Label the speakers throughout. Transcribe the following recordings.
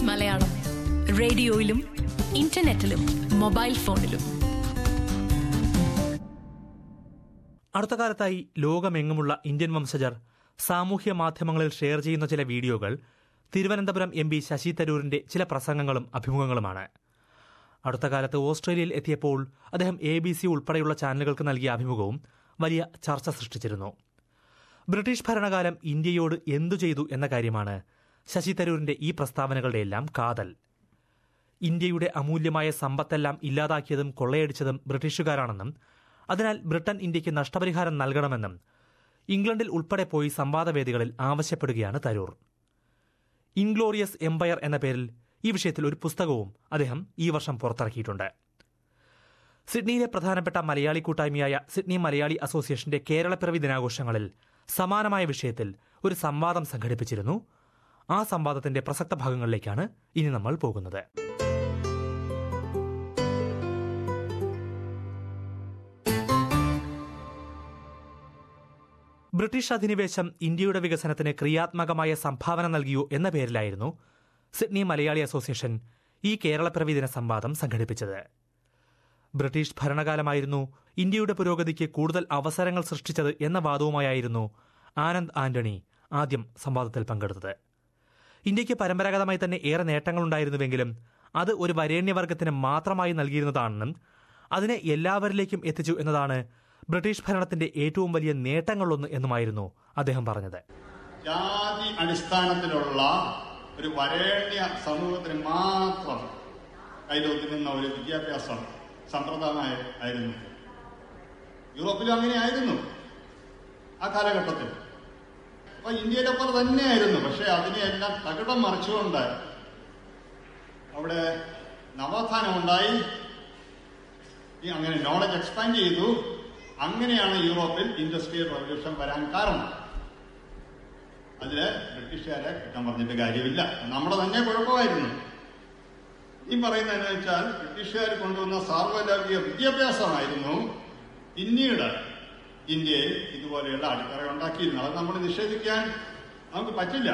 Speaker 1: Malayalam റേഡിയോയിലും ഇന്റർനെറ്റിലും mobile ഫോണിലും
Speaker 2: അടുത്ത കാലത്തായി ലോകമെങ്ങുമുള്ള ഇന്ത്യൻ വംശജർ സാമൂഹ്യ മാധ്യമങ്ങളിൽ ഷെയർ ചെയ്യുന്ന ചില വീഡിയോകൾ തിരുവനന്തപുരം എം പി ശശി തരൂരിന്റെ ചില പ്രസംഗങ്ങളും അഭിമുഖങ്ങളുമാണ് അടുത്ത കാലത്ത് ഓസ്ട്രേലിയയിൽ എത്തിയപ്പോൾ അദ്ദേഹം എ ബി സി ഉൾപ്പെടെയുള്ള ചാനലുകൾക്ക് നൽകിയ അഭിമുഖവും വലിയ ചർച്ച സൃഷ്ടിച്ചിരുന്നു ബ്രിട്ടീഷ് ഭരണകാലം ഇന്ത്യയോട് എന്തു ചെയ്തു എന്ന കാര്യമാണ് ശശി തരൂരിന്റെ ഈ പ്രസ്താവനകളുടെ എല്ലാം കാതൽ ഇന്ത്യയുടെ അമൂല്യമായ സമ്പത്തെല്ലാം ഇല്ലാതാക്കിയതും കൊള്ളയടിച്ചതും ബ്രിട്ടീഷുകാരാണെന്നും അതിനാൽ ബ്രിട്ടൻ ഇന്ത്യക്ക് നഷ്ടപരിഹാരം നൽകണമെന്നും ഇംഗ്ലണ്ടിൽ ഉൾപ്പെടെ പോയി സംവാദവേദികളിൽ ആവശ്യപ്പെടുകയാണ് തരൂർ ഇൻഗ്ലോറിയസ് എംപയർ എന്ന പേരിൽ ഈ വിഷയത്തിൽ ഒരു പുസ്തകവും അദ്ദേഹം ഈ വർഷം പുറത്തിറക്കിയിട്ടുണ്ട് സിഡ്നിയിലെ പ്രധാനപ്പെട്ട മലയാളി കൂട്ടായ്മയായ സിഡ്നി മലയാളി അസോസിയേഷന്റെ കേരളപ്പിറവി ദിനാഘോഷങ്ങളിൽ സമാനമായ വിഷയത്തിൽ ഒരു സംവാദം സംഘടിപ്പിച്ചിരുന്നു ആ സംവാദത്തിന്റെ പ്രസക്ത ഭാഗങ്ങളിലേക്കാണ് ഇനി നമ്മൾ പോകുന്നത് ബ്രിട്ടീഷ് അധിനിവേശം ഇന്ത്യയുടെ വികസനത്തിന് ക്രിയാത്മകമായ സംഭാവന നൽകിയോ എന്ന പേരിലായിരുന്നു സിഡ്നി മലയാളി അസോസിയേഷൻ ഈ കേരളപ്പിറവി ദിന സംവാദം സംഘടിപ്പിച്ചത് ബ്രിട്ടീഷ് ഭരണകാലമായിരുന്നു ഇന്ത്യയുടെ പുരോഗതിക്ക് കൂടുതൽ അവസരങ്ങൾ സൃഷ്ടിച്ചത് എന്ന വാദവുമായായിരുന്നു ആനന്ദ് ആന്റണി ആദ്യം സംവാദത്തിൽ പങ്കെടുത്തത് ഇന്ത്യക്ക് പരമ്പരാഗതമായി തന്നെ ഏറെ നേട്ടങ്ങളുണ്ടായിരുന്നുവെങ്കിലും അത് ഒരു വരേണ്യവർഗത്തിന് മാത്രമായി നൽകിയിരുന്നതാണെന്നും അതിനെ എല്ലാവരിലേക്കും എത്തിച്ചു എന്നതാണ് ബ്രിട്ടീഷ് ഭരണത്തിന്റെ ഏറ്റവും വലിയ നേട്ടങ്ങളൊന്ന് എന്നുമായിരുന്നു അദ്ദേഹം പറഞ്ഞത്
Speaker 3: ജാതി അടിസ്ഥാനത്തിലുള്ള ഒരു വരേണ്യ സമൂഹത്തിന് മാത്രം കയ്യിലൊതുങ്ങുന്ന ഒരു വിദ്യാഭ്യാസം സമ്പ്രദായമായ ആയിരുന്നു യൂറോപ്പിലും അങ്ങനെയായിരുന്നു ആ കാലഘട്ടത്തിൽ അപ്പൊ ഇന്ത്യയിലെ പോലെ തന്നെയായിരുന്നു പക്ഷെ അതിനെയെല്ലാം തകിടം മറിച്ചുകൊണ്ട് അവിടെ നവോത്ഥാനം ഉണ്ടായി ഈ അങ്ങനെ നോളജ് എക്സ്പാൻഡ് ചെയ്തു അങ്ങനെയാണ് യൂറോപ്പിൽ ഇൻഡസ്ട്രിയൽ റവല്യൂഷൻ വരാൻ കാരണം അതില് ബ്രിട്ടീഷുകാരെ കുറ്റം പറഞ്ഞിട്ട് കാര്യമില്ല നമ്മുടെ തന്നെ കുഴപ്പമായിരുന്നു ഈ പറയുന്നതെന്ന് വെച്ചാൽ ബ്രിട്ടീഷുകാർ കൊണ്ടുവന്ന സാർവലൗകിക വിദ്യാഭ്യാസമായിരുന്നു പിന്നീട് ഇന്ത്യയിൽ ഇതുപോലെയുള്ള അടിത്തറ ഉണ്ടാക്കിയിരുന്നത് അത് നമ്മൾ നിഷേധിക്കാൻ നമുക്ക് പറ്റില്ല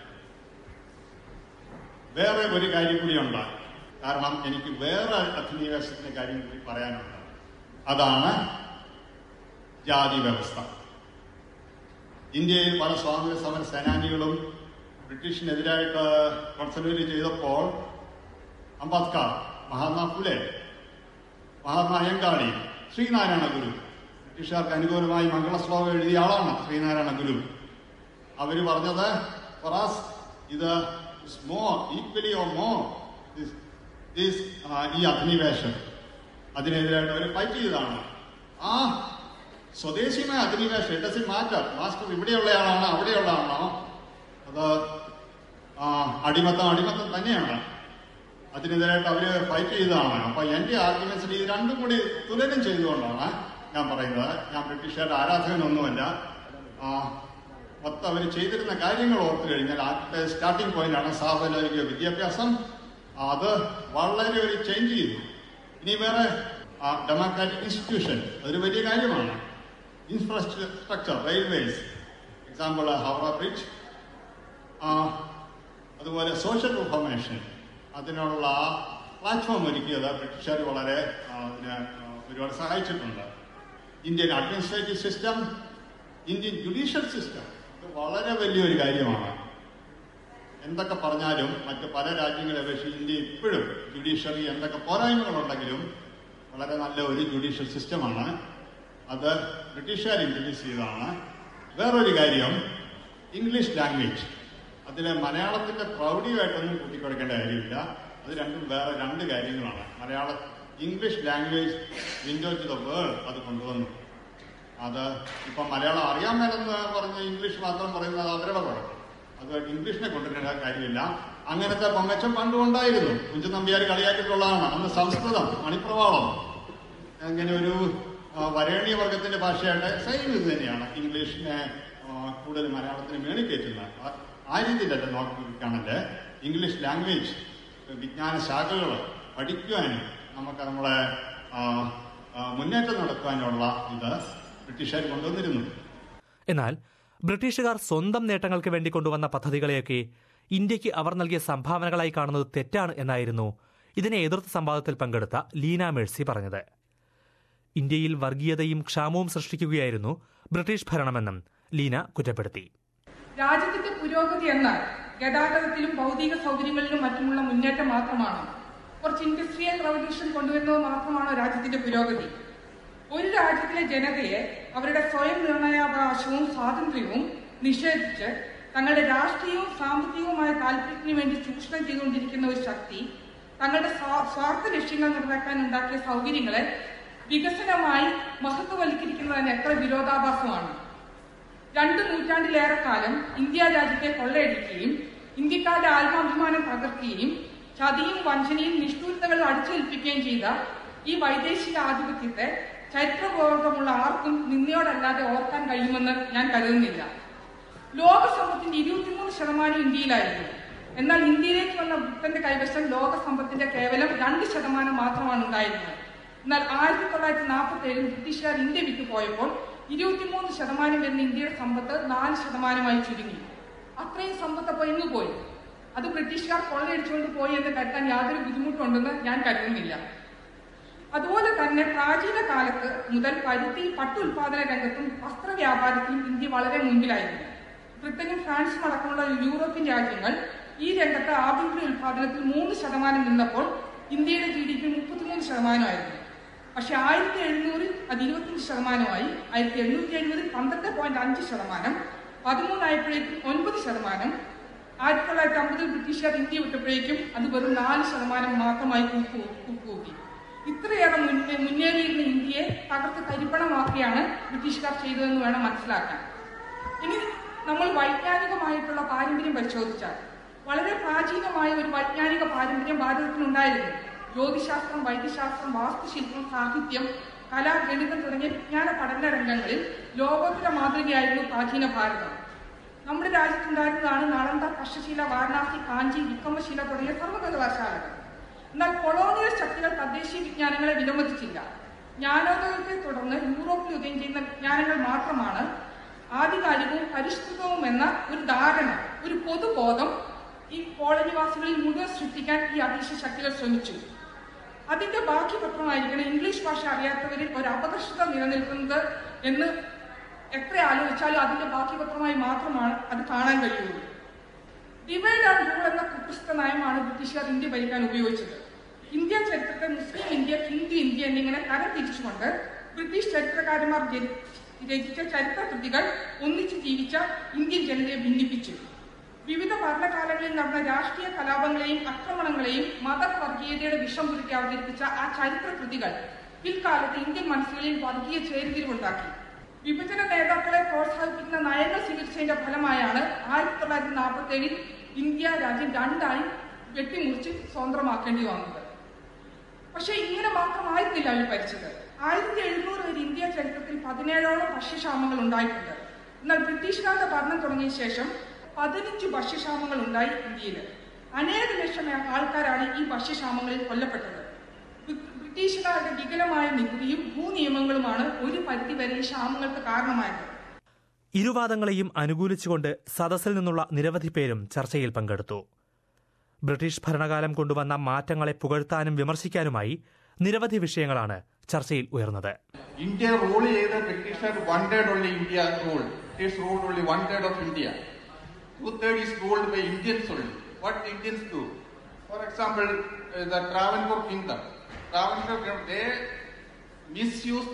Speaker 3: വേറെ ഒരു കാര്യം കൂടിയുണ്ട് കാരണം എനിക്ക് വേറെ അധിനിവേശത്തിന്റെ കാര്യം കൂടി പറയാനുണ്ട് അതാണ് ജാതി വ്യവസ്ഥ ഇന്ത്യയിൽ പല സ്വാതന്ത്ര്യ സമര സേനാനികളും ബ്രിട്ടീഷിനെതിരായിട്ട് കോൺസെൻട്രേറ്റ് ചെയ്തപ്പോൾ അംബേദ്കർ മഹാത്മാ ഫുലെ മഹാത്മാ അയ്യങ്കാളി ശ്രീനാരായണ ഗുരു ബ്രിട്ടീഷുകാർക്ക് അനുകൂലമായി മംഗളശ്ലോകം എഴുതിയ ആളാണ് ശ്രീനാരായണ ഗുരു അവര് പറഞ്ഞത് ഫറാസ് ഇത് മോ ഈക്വലി ഓർ മോ ഈ അധിനിവേശം അതിനെതിരായിട്ട് അവർ ഫൈറ്റ് ചെയ്തതാണ് ആ സ്വദേശിയുമായ അധിനിവേശം ഇറ്റ് ഡസ് മാറ്റർ മാസ്റ്റർ ഇവിടെയുള്ള ആളാണോ അവിടെയുള്ള ആളാണോ അത് ആ, അടിമത്തം അടിമത്തം തന്നെയാണ് അതിനെതിരായിട്ട് അവര് ഫൈറ്റ് ചെയ്തതാണ് അപ്പൊ എന്റെ ആർഗ്യുമെന്റ്സിൽ ഇത് രണ്ടും കൂടി തുലനം ചെയ്തുകൊണ്ടാണ് ഞാൻ പറയുന്നത് ഞാൻ ബ്രിട്ടീഷുകാരുടെ ആരാധകനൊന്നുമല്ല ആ, മൊത്തം അവർ ചെയ്തിരുന്ന കാര്യങ്ങൾ ഓർത്തു കഴിഞ്ഞാൽ ആദ്യത്തെ സ്റ്റാർട്ടിംഗ് പോയിന്റാണ് സാർവലൗകിക വിദ്യാഭ്യാസം അത് വളരെ ഒരു ചേഞ്ച് ചെയ്തു ഇനി വേറെ ഡെമോക്രാറ്റിക് ഇൻസ്റ്റിറ്റ്യൂഷൻ അതൊരു വലിയ കാര്യമാണ് infrastructure railways example Howrah bridge അതുപോലെ സോഷ്യൽ റിഫോർമേഷൻ അതിനുള്ള പ്ലാറ്റ്ഫോം ഒരുക്കിയത് ബ്രിട്ടീഷുകാർ വളരെ ആ, അതിന് ആ, ഒരുപാട് സഹായിച്ചിട്ടുണ്ട് Indian administrative system Indian judicial system ഇത് വളരെ വലിയൊരു കാര്യമാണ് എന്തൊക്കെ പറഞ്ഞാലും മറ്റ് പല രാജ്യങ്ങളെ അപേക്ഷിച്ച് ഇന്ത്യ ഇപ്പോഴും ജുഡീഷ്യറി എന്തൊക്കെ പോരായ്മകളുണ്ടെങ്കിലും വളരെ നല്ല ഒരു ജുഡീഷ്യൽ സിസ്റ്റമാണ് അത് ബ്രിട്ടീഷുകാർ ഇൻട്രൊഡ്യൂസ് ചെയ്തതാണ് വേറൊരു കാര്യം ഇംഗ്ലീഷ് ലാംഗ്വേജ് അതിലെ മലയാളത്തിന്റെ പ്രൗഢിയുമായിട്ടൊന്നും കൂട്ടിക്കൊടുക്കേണ്ട കാര്യമില്ല അത് രണ്ടും വേറെ രണ്ട് കാര്യങ്ങളാണ് Malayala English language window to the world അത് കൊണ്ടുവന്നു അത് ഇപ്പൊ മലയാളം അറിയാൻ മേലെന്ന് പറഞ്ഞ് ഇംഗ്ലീഷ് മാത്രം പറയുന്നത് അവരുടെ കുഴപ്പം അതുമായിട്ട് ഇംഗ്ലീഷിനെ കൊണ്ടുവരേണ്ട കാര്യമില്ല അങ്ങനത്തെ പൊങ്ങച്ചം പണ്ടും ഉണ്ടായിരുന്നു കുഞ്ചു നമ്പ്യാർ കളിയാക്കിയിട്ടുള്ളതാണ് അന്ന് സംസ്കൃതം മണിപ്രവാളം അങ്ങനെ ഒരു ആ, വരേണ്യ വർഗത്തിന്റെ ഭാഷയായിട്ട് സെയിം ഇത് തന്നെയാണ് ഇംഗ്ലീഷിനെ ആ, കൂടുതൽ മലയാളത്തിന് മേളിക്കയറ്റുന്നത് ആ- ആ രീതിയിലല്ല നോക്കുകയാണെങ്കിൽ ഇംഗ്ലീഷ് ലാംഗ്വേജ് വിജ്ഞാന ശാഖകൾ പഠിക്കുവാനും നമുക്ക് നമ്മളെ ആ, ആ, മുന്നേറ്റം നടത്തുവാനുള്ള ഇത് ബ്രിട്ടീഷുകാർ കൊണ്ടുവന്നിരുന്നു
Speaker 2: എന്നാൽ ബ്രിട്ടീഷുകാർ സ്വന്തം നേട്ടങ്ങൾക്ക് വേണ്ടി കൊണ്ടുവന്ന പദ്ധതികളെയൊക്കെ ഇന്ത്യക്ക് അവർ നൽകിയ സംഭാവനകളായി കാണുന്നത് തെറ്റാണ് എന്നായിരുന്നു ഇതിനെ എതിർത്ത സംവാദത്തിൽ പങ്കെടുത്ത ലീന മേഴ്സി പറഞ്ഞത് ഇന്ത്യയിൽ വർഗീയതയും ക്ഷാമവും സൃഷ്ടിക്കുകയായിരുന്നു ബ്രിട്ടീഷ് ഭരണമെന്നും ലീന കുറ്റപ്പെടുത്തി
Speaker 4: രാജ്യത്തിന്റെ പുരോഗതി എന്നാൽ ഗതാഗതത്തിലും ഭൗതിക സൗകര്യങ്ങളിലും മറ്റുമുള്ള മുന്നേറ്റം മാത്രമാണ് കുറച്ച് ഇൻഡസ്ട്രിയൽ റവല്യൂഷൻ കൊണ്ടുവരുന്നത് മാത്രമാണോ രാജ്യത്തിന്റെ പുരോഗതി ഒരു രാജ്യത്തിലെ ജനതയെ അവരുടെ സ്വയം നിർണയാവകാശവും സ്വാതന്ത്ര്യവും നിഷേധിച്ച് തങ്ങളുടെ രാഷ്ട്രീയവും സാമ്പത്തികവുമായ താല്പര്യത്തിന് വേണ്ടി ചൂഷണം ചെയ്തുകൊണ്ടിരിക്കുന്ന ഒരു ശക്തി തങ്ങളുടെ സ്വാ- സ്വാർത്ഥ ലക്ഷ്യങ്ങൾ നിറവേറ്റാൻ ഉണ്ടാക്കിയ സൗകര്യങ്ങളെ വികസനമായി മഹത്വവൽക്കരിക്കുന്നതിന് എത്ര വിരോധാഭാസമാണ് രണ്ട് നൂറ്റാണ്ടിലേറെ കാലം ഇന്ത്യ രാജ്യത്തെ കൊള്ളയടിക്കുകയും ഇന്ത്യക്കാരുടെ ആത്മാഭിമാനം തകർക്കുകയും ചതിയും വഞ്ചനയും നിഷ്ഠൂരതകൾ അടിച്ചേൽപ്പിക്കുകയും ചെയ്ത ഈ വൈദേശിക ആധിപത്യത്തെ ചരിത്രബോധമുള്ള ആർക്കും നിന്നയോടല്ലാതെ ഓർക്കാൻ കഴിയുമെന്ന് ഞാൻ കരുതുന്നില്ല ലോക സമ്പത്തിന്റെ ഇരുപത്തിമൂന്ന് ശതമാനം ഇന്ത്യയിലായിരുന്നു എന്നാൽ ഇന്ത്യയിലേക്ക് വന്ന ബ്രിട്ടന്റെ കൈവശം ലോക സമ്പത്തിന്റെ കേവലം രണ്ട് ശതമാനം മാത്രമാണ് ഉണ്ടായിരുന്നത് എന്നാൽ ആയിരത്തി തൊള്ളായിരത്തി നാൽപ്പത്തി ഏഴിൽ ബ്രിട്ടീഷുകാർ ഇന്ത്യ വിട്ടുപോയപ്പോൾ ഇരുപത്തിമൂന്ന് ശതമാനം വരുന്ന ഇന്ത്യയുടെ സമ്പത്ത് നാല് ശതമാനമായി ചുരുങ്ങി അത്രയും സമ്പത്ത് അപ്പോൾ എങ്ങ് പോയി അത് ബ്രിട്ടീഷുകാർ കൊള്ളയടിച്ചുകൊണ്ട് പോയി എന്ന് കരുതാൻ യാതൊരു ബുദ്ധിമുട്ടുണ്ടെന്ന് ഞാൻ കരുതുന്നില്ല അതുപോലെ തന്നെ പ്രാചീന കാലത്ത് മുതൽ പരുത്തി പട്ടു ഉൽപാദന രംഗത്തും വസ്ത്ര വ്യാപാരത്തിലും ഇന്ത്യ വളരെ മുൻപിലായിരുന്നു ബ്രിട്ടനും ഫ്രാൻസും അടക്കമുള്ള യൂറോപ്യൻ രാജ്യങ്ങൾ ഈ രംഗത്ത് ആഭ്യന്തര ഉൽപാദനത്തിൽ മൂന്ന് ശതമാനം നിന്നപ്പോൾ ഇന്ത്യയുടെ ജി ഡി പി മുപ്പത്തിമൂന്ന് ശതമാനമായിരുന്നു പക്ഷെ ആയിരത്തി എഴുന്നൂറിൽ അത് ഇരുപത്തിയഞ്ച് ശതമാനമായി ആയിരത്തി എണ്ണൂറ്റി എഴുപതിൽ പന്ത്രണ്ട് പോയിന്റ് അഞ്ച് ശതമാനം പതിമൂന്നായപ്പോഴേക്കും ഒൻപത് ശതമാനം ആയിരത്തി തൊള്ളായിരത്തി അമ്പതിൽ ബ്രിട്ടീഷുകാർ ഇന്ത്യ വിട്ടപ്പോഴേക്കും അത് വെറും നാല് ശതമാനം മാത്രമായി കൂപ്പു കൂപ്പുകൂട്ടി ഇത്രയേറെ മുന്നേ മുന്നേറിയിരുന്ന ഇന്ത്യയെ തകർത്ത് തരിപ്പണമാക്കിയാണ് ബ്രിട്ടീഷുകാർ ചെയ്തതെന്ന് വേണം മനസ്സിലാക്കാൻ ഇനി നമ്മൾ വൈജ്ഞാനികമായിട്ടുള്ള പാരമ്പര്യം പരിശോധിച്ചാൽ വളരെ പ്രാചീനമായ ഒരു വൈജ്ഞാനിക പാരമ്പര്യം ഭാരതത്തിനുണ്ടായിരുന്നു ജ്യോതിശാസ്ത്രം വൈദ്യശാസ്ത്രം വാസ്തുശില്പം സാഹിത്യം കല ഗണിതം തുടങ്ങിയ വിജ്ഞാന പഠന രംഗങ്ങളിൽ ലോകോത്തര മാതൃകയായിരുന്നു പ്രാചീന ഭാരതം നമ്മുടെ രാജ്യത്തുണ്ടായിരുന്നതാണ് നളന്ദ തക്ഷശില വാരണാസി കാഞ്ചി വിക്രമശില തുടങ്ങിയ സർവകലാശാലകൾ എന്നാൽ കൊളോണിയൽ ശക്തികൾ തദ്ദേശീയ വിജ്ഞാനങ്ങളെ വിലമതിച്ചില്ല ജ്ഞാനോദയത്തെ തുടർന്ന് യൂറോപ്പിൽ ഉദയം ചെയ്യുന്ന വിജ്ഞാനങ്ങൾ മാത്രമാണ് ആധികാരികവും പരിഷ്കൃതവും എന്ന ഒരു ധാരണ ഒരു പൊതുബോധം ഈ കോളനിവാസികളിൽ മുഴുവൻ സൃഷ്ടിക്കാൻ ഈ അധീശ ശക്തികൾ ശ്രമിച്ചു അതിന്റെ ബാക്കി പത്രമായിരിക്കണം ഇംഗ്ലീഷ് ഭാഷ അറിയാത്തവരിൽ ഒരു അപകർഷത നിലനിൽക്കുന്നത് എന്ന് എത്ര ആലോചിച്ചാലും അതിന്റെ ബാക്കി പത്രമായി മാത്രമാണ് അത് കാണാൻ കഴിയുള്ളൂ ഡിവൈഡ് ആൻഡ് റൂൾ എന്ന കുപ്രസിദ്ധ നയമാണ് ബ്രിട്ടീഷുകാർ ഇന്ത്യ ഭരിക്കാൻ ഉപയോഗിച്ചത് ഇന്ത്യ ചരിത്രത്തെ മുസ്ലിം ഇന്ത്യ ഹിന്ദു ഇന്ത്യ എന്നിങ്ങനെ തരം തിരിച്ചുകൊണ്ട് ബ്രിട്ടീഷ് ചരിത്രകാരന്മാർ ജനി- രചിച്ച ചരിത്ര കൃതികൾ ഒന്നിച്ച് ജീവിച്ച ഇന്ത്യൻ ജനതയെ ഭിന്നിപ്പിച്ചു വിവിധ ഭരണകാലങ്ങളിൽ നടന്ന രാഷ്ട്രീയ കലാപങ്ങളെയും ആക്രമണങ്ങളെയും മതവർഗീയതയുടെ വിഷം പുരുത്തി അവതരിപ്പിച്ച ആ ചരിത്ര കൃതികൾ പിൽക്കാലത്ത് ഇന്ത്യൻ മനസ്സുകളിൽ വർഗീയ ചേരിതിരിവുണ്ടാക്കി വിഭജന നേതാക്കളെ പ്രോത്സാഹിപ്പിക്കുന്ന നയങ്ങൾ സ്വീകരിച്ചതിന്റെ ഫലമായാണ് ആയിരത്തി തൊള്ളായിരത്തി നാൽപ്പത്തി ഏഴിൽ ഇന്ത്യ രാജ്യം രണ്ടായി വെട്ടിമുറിച്ച് സ്വതന്ത്രമാക്കേണ്ടി വന്നത് പക്ഷെ ഇങ്ങനെ മാത്രമായിരുന്നില്ല അവർ ഭരിച്ചത് ആയിരത്തി എഴുന്നൂറ് വരെ ഇന്ത്യ ചരിത്രത്തിൽ പതിനേഴോളം ഭക്ഷ്യക്ഷാമങ്ങൾ ഉണ്ടായിട്ടുണ്ട് എന്നാൽ ബ്രിട്ടീഷുകാരുടെ ഭരണം തുടങ്ങിയ ശേഷം പതിനഞ്ച് ഭക്ഷ്യക്ഷാമങ്ങൾ ഉണ്ടായി ഇന്ത്യയിൽ അനേക ലക്ഷം ആൾക്കാരാണ് ഈ ഭക്ഷ്യക്ഷാമങ്ങളിൽ കൊല്ലപ്പെട്ടത് ബ്രി- ബ്രിട്ടീഷുകാരുടെ വികലമായ നികുതിയും ഭൂനിയമങ്ങളുമാണ് ഒരു പരിധിവരെ ഈ ക്ഷാമങ്ങൾക്ക് കാരണമായത്
Speaker 2: ഇരുവാദങ്ങളെയും അനുകൂലിച്ചുകൊണ്ട് സദസ്സിൽ നിന്നുള്ള നിരവധി പേരും ചർച്ചയിൽ പങ്കെടുത്തു ബ്രിട്ടീഷ് ഭരണകാലം കൊണ്ടുവന്ന മാറ്റങ്ങളെ പുകഴ്ത്താനും വിമർശിക്കാനുമായി നിരവധി വിഷയങ്ങളാണ് ചർച്ചയിൽ ഉയർന്നത്
Speaker 5: ഇന്ത്യ റൂൾ ചെയ്ത ബ്രിട്ടീഷുകാർ one third only India rule British rule only one third of India two third is ruled by Indians only what Indians do for example the Travancore kingdom Travancore they misuse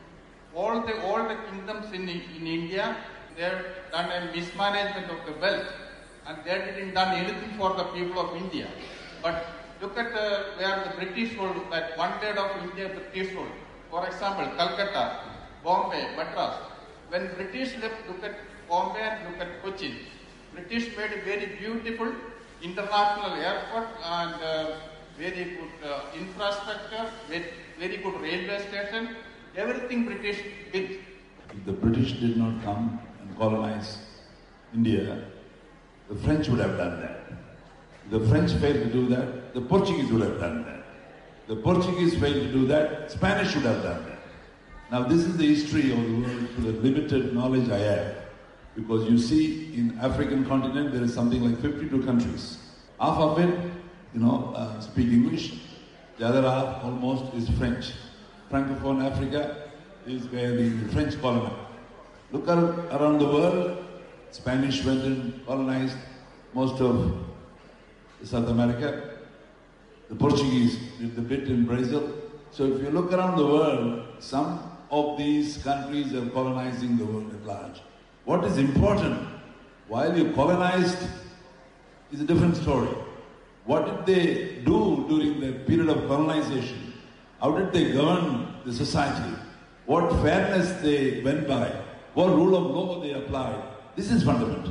Speaker 5: all the all the kingdoms in in India. They have done a mismanagement of the wealth, and they didn't done anything for the people of India. But look at uh, where the British rule, that one third of India British rule. For example, Calcutta, Bombay, Madras. When British left, look at Bombay and look at Cochin. British made a very beautiful international airport and uh, very good uh, infrastructure, very, very good railway station. Everything British built.
Speaker 6: If the British did not come and colonize India, the French would have done that. If the French failed to do that, the Portuguese would have done that. The Portuguese failed to do that, Spanish would have done that. Now, this is the history of the world to the limited knowledge I have. Because you see, in African continent, there is something like 52 countries. Half of it, you know, uh, speak English. The other half almost is French. Francophone Africa is where the French colonized. Look ar- around the world, Spanish went and colonized most of South America. The Portuguese did the bit in Brazil. So if you look around the world, some of these countries are colonizing the world at large. What is important, while you colonized, is a different story. What did they do during the period of colonization? How did they govern the society? What fairness they went by? What rule of law they applied? This is fundamental.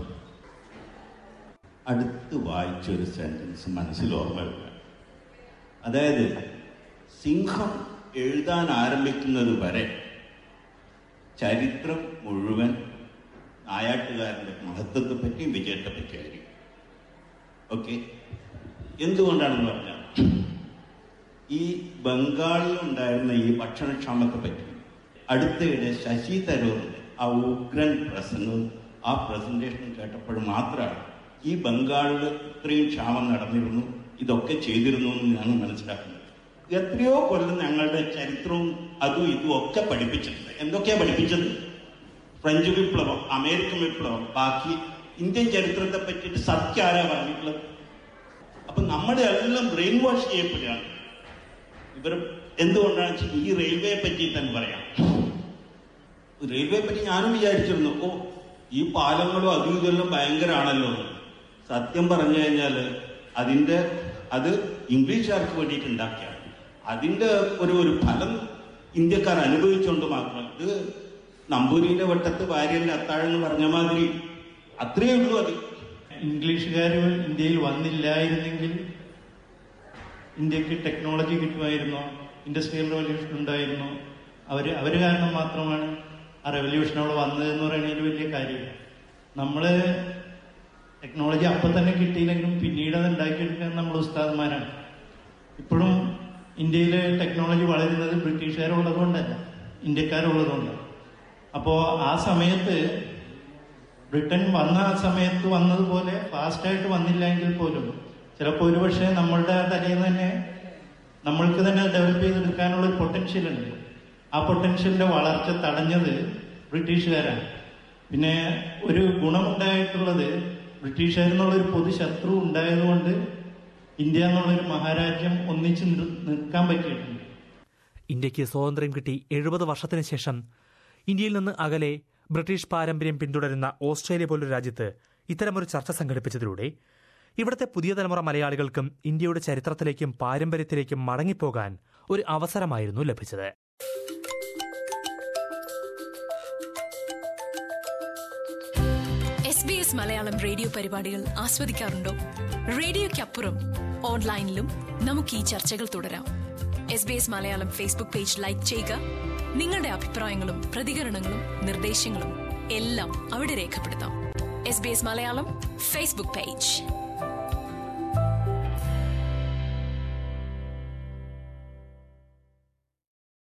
Speaker 7: അടുത്ത് വായിച്ചൊരു sentence മനസ്സിൽ ഓർമ്മ വരിക അതായത് സിംഹം എഴുതാൻ ആരംഭിക്കുന്നത് വരെ ചരിത്രം മുഴുവൻ നായാട്ടുകാരൻ്റെ മഹത്വത്തെ പറ്റിയും വിജയത്തെ പറ്റിയായിരിക്കും ഓക്കെ എന്തുകൊണ്ടാണെന്ന് പറഞ്ഞാൽ ഈ ബംഗാളിൽ ഉണ്ടായിരുന്ന ഈ ഭക്ഷണക്ഷാമത്തെ പറ്റി അടുത്തിടെ ശശി തരൂറിന്റെ ആ ഉഗ്രൻ പ്രസംഗവും ആ പ്രസന്റേഷനും കേട്ടപ്പോൾ മാത്രമാണ് ഈ ബംഗാളിൽ ഇത്രയും ക്ഷാമം നടന്നിരുന്നു ഇതൊക്കെ ചെയ്തിരുന്നു എന്ന് ഞാൻ മനസ്സിലാക്കുന്നത് എത്രയോ കൊല്ലം ഞങ്ങളുടെ ചരിത്രവും അതും ഇതും ഒക്കെ പഠിപ്പിച്ചിട്ടുണ്ട് എന്തൊക്കെയാ പഠിപ്പിച്ചത് ഫ്രഞ്ച് വിപ്ലവം അമേരിക്കൻ വിപ്ലവം ബാക്കി ഇന്ത്യൻ ചരിത്രത്തെ പറ്റിയിട്ട് സത്യം ആരാ പറഞ്ഞിട്ടുള്ളത് അപ്പൊ നമ്മുടെ എല്ലാം ബ്രെയിൻ വാഷ് ചെയ്യപ്പെടുകയാണ് ഇവർ എന്തുകൊണ്ടാണ് വെച്ചാൽ ഈ റെയിൽവേയെ പറ്റി തന്നെ പറയാം റെയിൽവേയെ പറ്റി ഞാനും വിചാരിച്ചിരുന്നു ഓ ഈ പാലങ്ങളും അതും ഇതെല്ലാം ഭയങ്കരമാണല്ലോ എന്ന്. സത്യം പറഞ്ഞു കഴിഞ്ഞാൽ അതിന്റെ അത് ഇംഗ്ലീഷുകാർക്ക് വേണ്ടിയിട്ട് ഉണ്ടാക്കിയാണ് അതിന്റെ ഒരു ഒരു ഫലം ഇന്ത്യക്കാർ അനുഭവിച്ചുകൊണ്ട് മാത്രം ഇത് നമ്പൂരിന്റെ വട്ടത്ത് ഭാര്യന്റെ അത്താഴം എന്ന് പറഞ്ഞ മാതിരി അത്രയേ ഉള്ളൂ അത്
Speaker 8: ഇംഗ്ലീഷുകാർ ഇന്ത്യയിൽ വന്നില്ലായിരുന്നെങ്കിൽ ഇന്ത്യക്ക് ടെക്നോളജി കിട്ടുമായിരുന്നോ ഇൻഡസ്ട്രിയൽ റവല്യൂഷൻ ഉണ്ടായിരുന്നോ അവർ അവർ കാരണം മാത്രമാണ് ആ റെവല്യൂഷൻ അവിടെ വന്നതെന്ന് പറയുന്നതിൽ വലിയ കാര്യമില്ല നമ്മൾ ടെക്നോളജി അപ്പം തന്നെ കിട്ടിയില്ലെങ്കിലും പിന്നീട് അത് ഉണ്ടാക്കിയെടുക്കാൻ നമ്മൾ ഉസ്താദ്മാരാണ് ഇപ്പോഴും ഇന്ത്യയിൽ ടെക്നോളജി വളരുന്നത് ബ്രിട്ടീഷുകാരുള്ളത് കൊണ്ടല്ല ഇന്ത്യക്കാരുള്ളത് അപ്പോൾ ആ സമയത്ത് ബ്രിട്ടൻ വന്ന ആ സമയത്ത് വന്നതുപോലെ ഫാസ്റ്റായിട്ട് വന്നില്ല എങ്കിൽ പോലും ചിലപ്പോൾ ഒരുപക്ഷെ നമ്മളുടെ തലയിൽ തന്നെ നമ്മൾക്ക് തന്നെ ഡെവലപ്പ് ചെയ്തെടുക്കാനുള്ള ഒരു പൊട്ടൻഷ്യൽ ഉണ്ട് ആ പൊട്ടൻഷ്യലിന്റെ വളർച്ച തടഞ്ഞത് ബ്രിട്ടീഷുകാരാണ് പിന്നെ ഒരു ഗുണമുണ്ടായിട്ടുള്ളത് ബ്രിട്ടീഷുകാരെന്നുള്ള ഒരു പൊതു ശത്രു ഉണ്ടായതുകൊണ്ട് ഇന്ത്യ എന്നുള്ളൊരു മഹാരാജ്യം ഒന്നിച്ച് നിർ- നിൽക്കാൻ പറ്റിയിട്ടുണ്ട്
Speaker 2: ഇന്ത്യക്ക് സ്വാതന്ത്ര്യം കിട്ടി എഴുപത് വർഷത്തിന് ശേഷം ഇന്ത്യയിൽ നിന്ന് അകലെ ബ്രിട്ടീഷ് പാരമ്പര്യം പിന്തുടരുന്ന ഓസ്ട്രേലിയ പോലൊരു രാജ്യത്ത് ഇത്തരമൊരു ചർച്ച സംഘടിപ്പിച്ചതിലൂടെ ഇവിടുത്തെ പുതിയ തലമുറ മലയാളികൾക്കും ഇന്ത്യയുടെ ചരിത്രത്തിലേക്കും പാരമ്പര്യത്തിലേക്കും മടങ്ങിപ്പോകാൻ ഒരു അവസരമായിരുന്നു ലഭിച്ചത്
Speaker 1: S B S Malayalam radio പരിപാടികൾ ആസ്വദിക്കാറുണ്ടോ റേഡിയോയ്ക്കപ്പുറം ഓൺലൈനിലും നമുക്ക് ഈ ചർച്ചകൾ തുടരാം S B S Malayalam Facebook page like ചെയ്യുക നിങ്ങളുടെ അഭിപ്രായങ്ങളും പ്രതികരണങ്ങളും നിർദ്ദേശങ്ങളും എല്ലാം അവിടെ രേഖപ്പെടുത്താം S B S Malayalam Facebook page